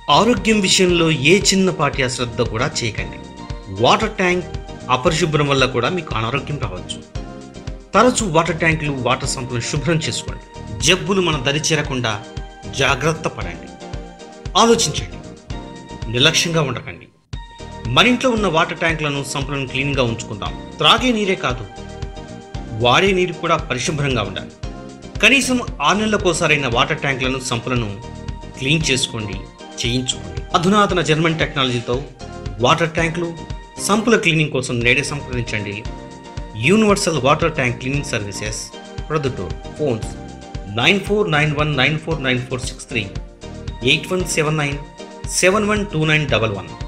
ఆరోగ్యం విషయంలో ఏ చిన్నపాటి అశ్రద్ధ కూడా చేయకండి వాటర్ ట్యాంక్ అపరిశుభ్రం వల్ల కూడా మీకు అనారోగ్యం రావచ్చు తరచూ వాటర్ ట్యాంకులు వాటర్ సంపులను శుభ్రం చేసుకోండి జబ్బులు మన దరి చేరకుండా జాగ్రత్త పడండి ఆలోచించండి నిర్లక్ష్యంగా ఉండకండి మన ఇంట్లో ఉన్న వాటర్ ట్యాంకులను సంపులను క్లీన్గా ఉంచుకుందాం త్రాగే నీరే కాదు వాడే నీరు కూడా పరిశుభ్రంగా ఉండాలి కనీసం ఆరు నెలలకోసారైన వాటర్ ట్యాంకులను సంపులను క్లీన్ చేసుకోండి చేయించుకోండి అధునాతన జర్మన్ టెక్నాలజీతో వాటర్ ట్యాంకులు సంపుల క్లీనింగ్ కోసం నేడే సంప్రదించండి universal water tank cleaning services Proddatur phones nine four nine one nine four nine four six three eight one seven nine seven one two nine double one